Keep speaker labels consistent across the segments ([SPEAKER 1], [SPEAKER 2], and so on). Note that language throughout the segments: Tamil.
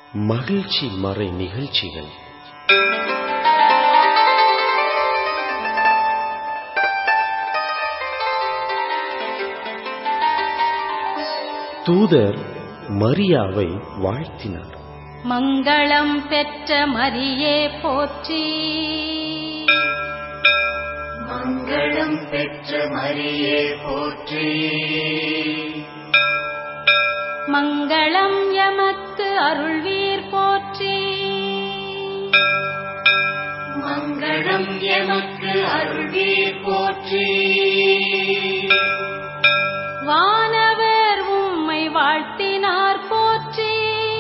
[SPEAKER 1] மகிழ்ச்சி மறை நிகழ்ச்சிகள் தூதர் மரியாவை வாழ்த்தினார்
[SPEAKER 2] மங்களம் பெற்ற மரியே போற்றி
[SPEAKER 3] மங்களம் பெற்ற மரியே போற்றி
[SPEAKER 2] மங்களம் எமக்கு அருள்வீர் போற்றி
[SPEAKER 3] மங்களம் எமக்கு அருள்வீர் போற்றி
[SPEAKER 2] வானவர் உம்மை வாழ்த்தினார் போற்றி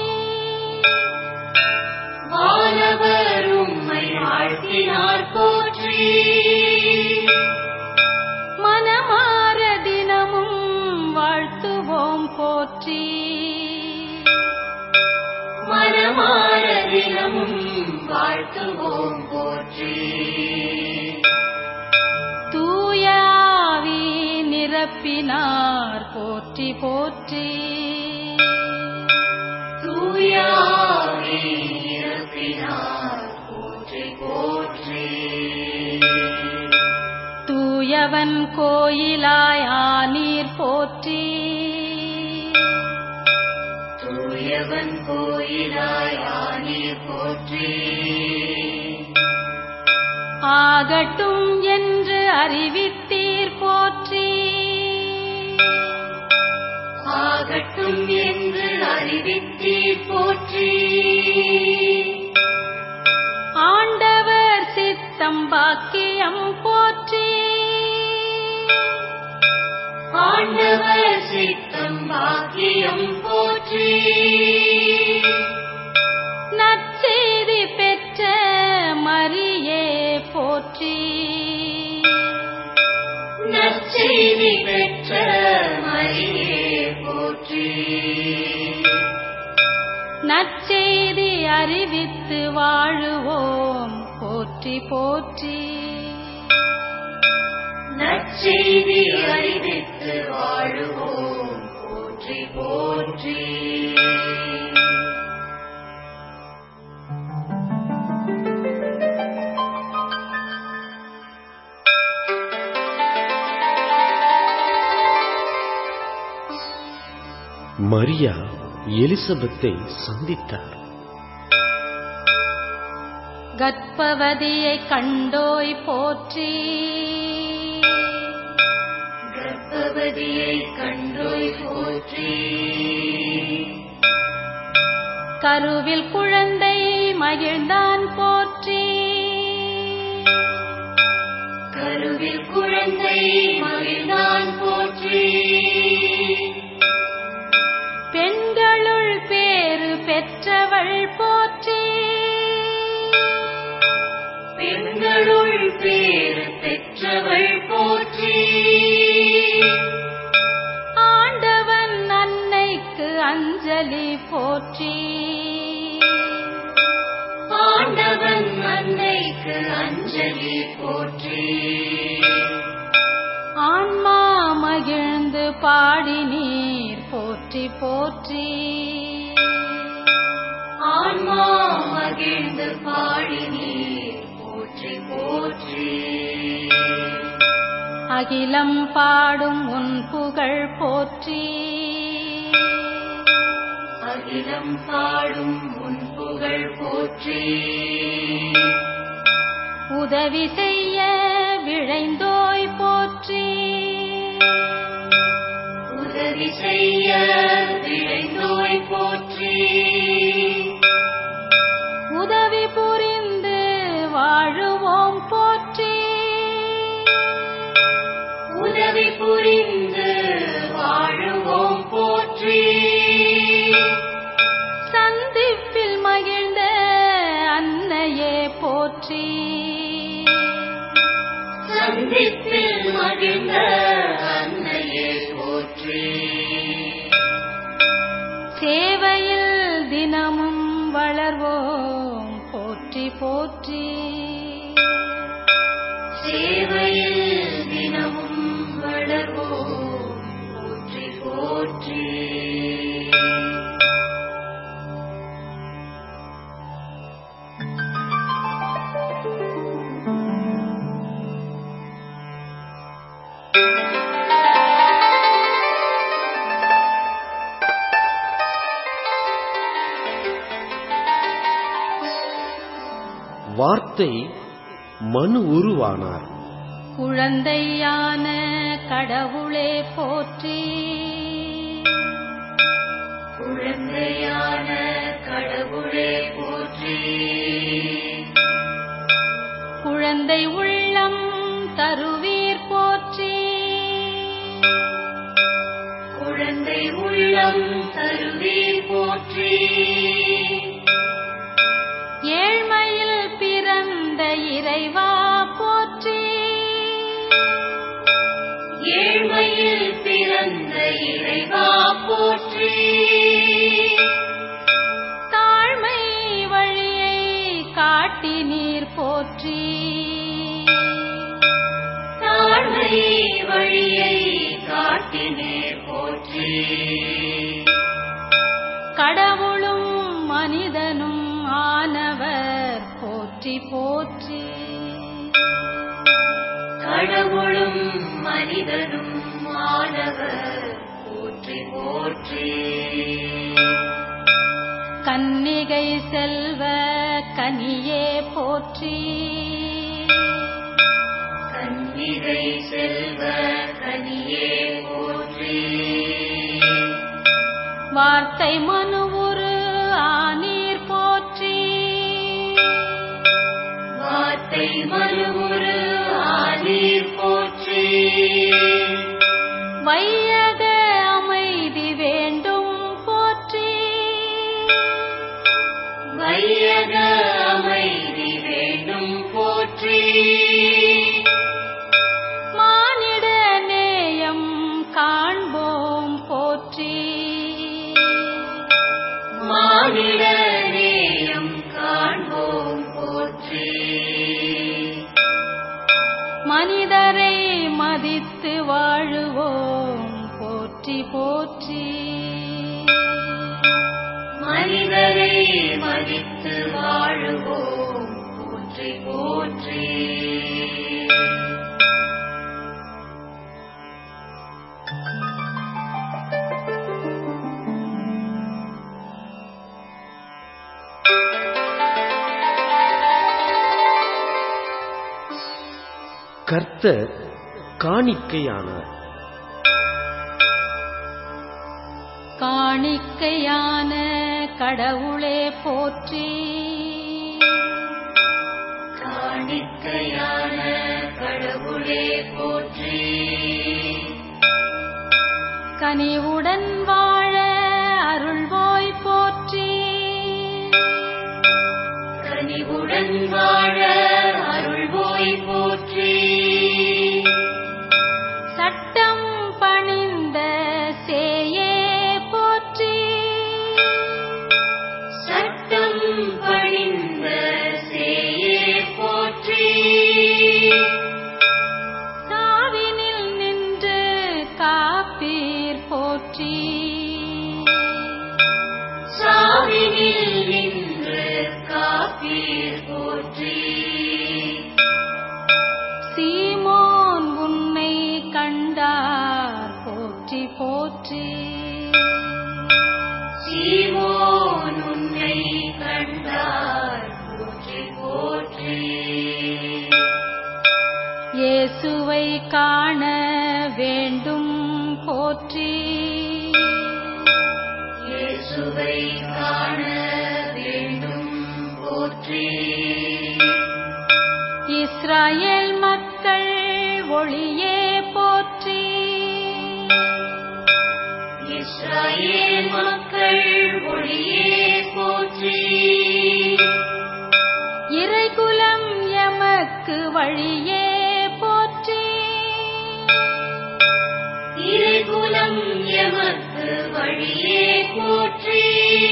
[SPEAKER 3] வானவர் உம்மை வாழ்த்தினார் போற்றி
[SPEAKER 2] மனமார தினமும் வாழ்த்துவோம் போற்றி
[SPEAKER 3] மனமார தினமும் வாழ்த்துவோம் போற்றி
[SPEAKER 2] தூயாவி நிரப்பினார் போற்றி போற்றி
[SPEAKER 3] தூயாவே இறப்பினார் போற்றி போற்றி
[SPEAKER 2] தூயவன் கோயிலாய் ஆனீர் போற்றி
[SPEAKER 3] தூயவன் கோயிலாய் ஆனீர் போற்றி
[SPEAKER 2] ஆகட்டும் என்று அறிவித்தீர் போற்றி
[SPEAKER 3] ஆகட்டும் என்று அறிவித்தீர் போற்றி
[SPEAKER 2] ஆண்டவர் சித்தம் பாக்கியம் போற்றி
[SPEAKER 3] ஆண்டவர் சித்தம் பாக்கியம் போற்றி
[SPEAKER 2] நற்செய்தி பெற்ற மரியே போற்றி
[SPEAKER 3] நற்செய்தி பெற்ற மரியே போற்றி
[SPEAKER 2] நற்செய்தி அறிவித்து வாழுவோம் போற்றி போற்றி
[SPEAKER 3] நற்செய்தி அறிவித்து வாழுவோம் போற்றி போற்றி
[SPEAKER 1] மரியா எலிசபெத்தை சந்தித்தார்
[SPEAKER 2] கர்ப்பவதியை கண்டோய் போற்றி
[SPEAKER 3] கர்ப்பவதியை கண்டோய் போற்றி
[SPEAKER 2] கருவில் குழந்தை மகிழ்ந்தான் போற்றி
[SPEAKER 3] கருவில் குழந்தை மகிழ்ந்தான் போற்றி
[SPEAKER 2] பெண்களுள் பேறு பெற்றவள் போற்றி
[SPEAKER 3] பெண்களுள் பேறு பெற்றவள் போற்றி
[SPEAKER 2] ஆண்டவன் அன்னைக்கு அஞ்சலி போற்றி
[SPEAKER 3] ஆண்டவன் அன்னைக்கு அஞ்சலி போற்றி
[SPEAKER 2] ஆன்மா மகிழ்ந்து பாடி நீர் போற்றி போற்றி
[SPEAKER 3] ஆன்மா மகிழ்ந்து பாடி நீர் போற்றி போற்றி
[SPEAKER 2] அகிலம் பாடும் உன் புகழ் போற்றி
[SPEAKER 3] அகிலம் பாடும் உன் புகழ் போற்றி
[SPEAKER 2] உதவி செய்ய விழைந்தோய் போற்றி
[SPEAKER 3] உதவி செய்ய விழைந்தோய் போற்றி
[SPEAKER 2] உதவி புரிந்து வாழுவோம் போற்றி
[SPEAKER 3] உதவி புரிந்து வாழுவோம் போற்றி
[SPEAKER 2] சந்திப்பில் மகிழ்ந்த அன்னையே போற்றி
[SPEAKER 3] சந்திப்பில் மகிழ்ந்த அன்னையே போற்றி
[SPEAKER 2] சேவையில் தினமும் வளர்வோம் போற்றி போற்றி
[SPEAKER 3] சேவையில் தினமும் வளர்வோம் போற்றி போற்றி
[SPEAKER 1] வார்த்தை மனு உருவானார்
[SPEAKER 2] குழந்தையான கடவுளே போற்றி
[SPEAKER 3] குழந்தையான கடவுளே போற்றி
[SPEAKER 2] குழந்தை உள்ளம் தருவீர் போற்றி
[SPEAKER 3] குழந்தை உள்ளம் தருவே போற்றி
[SPEAKER 2] ஏழ்மையில் பிறந்த இறைவா போற்றி
[SPEAKER 3] ஏழ்மையில் பிறந்த இறைவா போற்றி
[SPEAKER 2] தாழ்மை வழியை காட்டி நீர் போற்றி
[SPEAKER 3] தாழ்மை வழியை காட்டினே போற்றி
[SPEAKER 2] கடவுளும் மனிதனும் ஆனவர் போற்றி போற்றி
[SPEAKER 3] கடவுளும் மனிதனும் மாணவர் போற்றி போற்றி
[SPEAKER 2] கன்னிகை செல்வ கனியே போற்றி
[SPEAKER 3] கன்னிகை செல்வ கனியே போற்றி
[SPEAKER 2] வார்த்தை மனுவுரு ஆனீர் போற்றி
[SPEAKER 3] வார்த்தை மறுமுறு ஆனீர் போற்றி
[SPEAKER 2] வையக அமைதி வேண்டும் போற்றி
[SPEAKER 3] வையக அமைதி வேண்டும் போற்றி
[SPEAKER 2] மானிட நேயம் காண்போம் போற்றி
[SPEAKER 3] மானிட நேயம் காண்போம் போற்றி
[SPEAKER 2] மனிதரை மதித்து வாழுவோம் போற்றி போற்றி
[SPEAKER 3] மனிதரை மதித்து வாழுவோம் போற்றி போற்றி
[SPEAKER 1] கர்த்தர் காணிக்கையானார்
[SPEAKER 2] காணிக்கையான கடவுளே போற்றி
[SPEAKER 3] காணிக்கையான கடவுளே போற்றி
[SPEAKER 2] கனிவுடன் வாழ அருள்வோய் போற்றி
[SPEAKER 3] கனிவுடன் வாழ அருள்வோய் போற்றி
[SPEAKER 2] சட்டம் பணிந்த சேயே போற்றி
[SPEAKER 3] சட்டம் பணிந்த சேயே போற்றி
[SPEAKER 2] சாவினில் நின்று காப்பீர் போற்றி
[SPEAKER 3] சாவினில் நின்று காப்பீர் போற்றி
[SPEAKER 2] சீமோன் உன்னை கண்டார் போற்றி போற்றி
[SPEAKER 3] சீமோன் உன்னை கண்டார் போற்றி போற்றி
[SPEAKER 2] இயேசுவை காண வேண்டும் போற்றி
[SPEAKER 3] இயேசுவை காண வேண்டும் போற்றி
[SPEAKER 2] இஸ்ராயேல் மக்கள் ஒளியே போற்றி
[SPEAKER 3] இஸ்ராயேல் மக்கள் ஒளியே போற்றி
[SPEAKER 2] இறைகுலம் எமக்கு வழியே போற்றி
[SPEAKER 3] இறைகுலம் எமக்கு வழியே போற்றி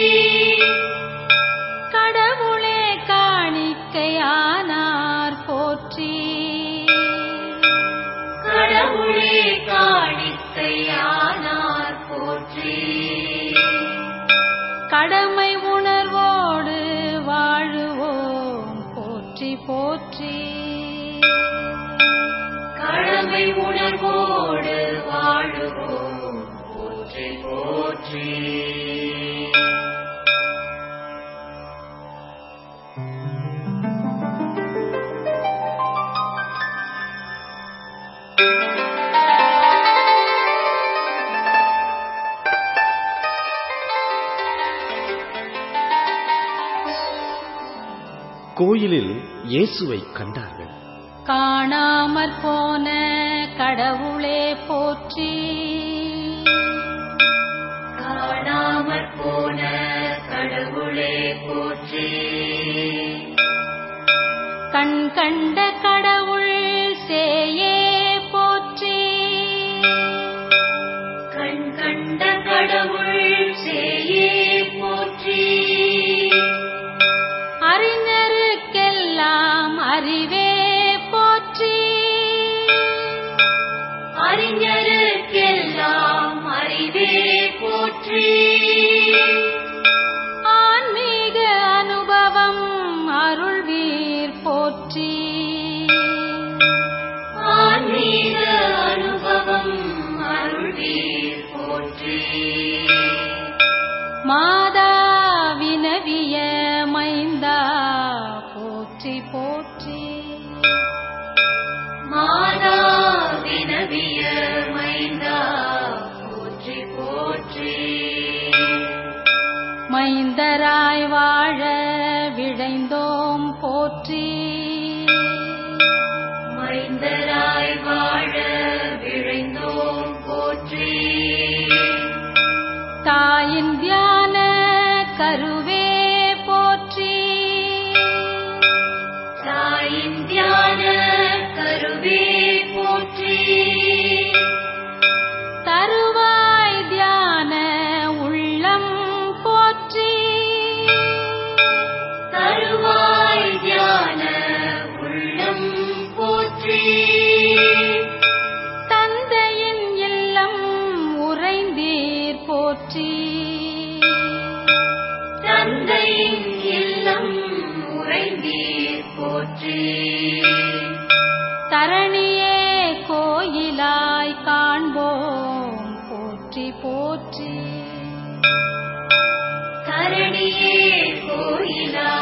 [SPEAKER 2] கடவுளே காணிக்கையானார் போற்றி
[SPEAKER 3] கடவுளே காணிக்கையானார் போற்றி
[SPEAKER 2] கடமை உணர்வோடு வாழுவோம் போற்றி போற்றி
[SPEAKER 3] கடமை உணர்வோடு வாழுவோம் போற்றி போற்றி
[SPEAKER 1] கோயிலில் இயேசுவை கண்டார்கள்
[SPEAKER 2] காணாமற் போன கடவுளே போற்றி
[SPEAKER 3] காணாமற் போன கடவுளே போற்றி
[SPEAKER 2] கண் கண்ட கடவுள் சேயே போற்றி
[SPEAKER 3] கண் கண்ட கடவுள் சேயே போற்றி
[SPEAKER 2] அறிஞருக்கெல்லாம் அறிவே போற்றி
[SPEAKER 3] அறிஞருக்கெல்லாம் அறிவே போற்றி
[SPEAKER 2] ஆன்மீக அனுபவம் அருள்வீர் போற்றி
[SPEAKER 3] ஆன்மீக அனுபவம் அருள்வீர் போற்றி
[SPEAKER 2] மாதா வினவிய மைந்தா போற்றி போற்றி
[SPEAKER 3] மாதா வினவிய மைந்தா போற்றி போற்றி
[SPEAKER 2] மைந்தராய் வாழ விழைந்தோம் போற்றி
[SPEAKER 3] மைந்தராய் வாழ விழைந்தோம் போற்றி
[SPEAKER 2] தாயின் தியான கருவே போற்றி
[SPEAKER 3] தாயின் தியான கருவே போற்றி
[SPEAKER 2] தருவாய் தியான உள்ளம் போற்றி
[SPEAKER 3] தருவாய் தியான உள்ளம் போற்றி
[SPEAKER 2] தந்தையின் இல்லம் உறைந்தீர் போற்றி
[SPEAKER 3] தந்தையின் இல்லம் உறைந்தீர் போற்றி
[SPEAKER 2] தரணியே கோயிலாய் காண்போம் போற்றி போற்றி
[SPEAKER 3] தரணியே கோயிலா